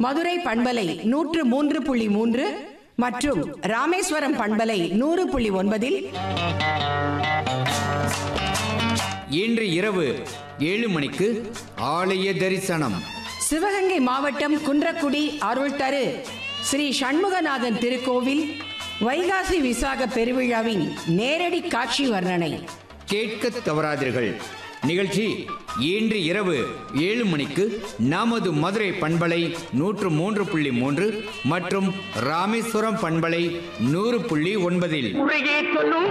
மதுரை பண்பலை நூற்று மூன்று புள்ளி மூன்று மற்றும் ராமேஸ்வரம் பண்பலை நூறு புள்ளி ஒன்பதில் இன்று இரவு ஏழு மணிக்கு ஆலய தரிசனம் சிவகங்கை மாவட்டம் குன்றக்குடி அருள் தரு ஸ்ரீ சண்முகநாதன் திருக்கோவில் வைகாசி விசாக பெருவிழாவின் நேரடி காட்சி வர்ணனை கேட்க தவறாதீர்கள் நிகழ்ச்சி இன்று இரவு ஏழு மணிக்கு நமது மதுரை பண்பலை நூற்று மூன்று புள்ளி மூன்று மற்றும் ராமேஸ்வரம் பண்பலை நூறு புள்ளி ஒன்பதில் முறையே சொல்லும்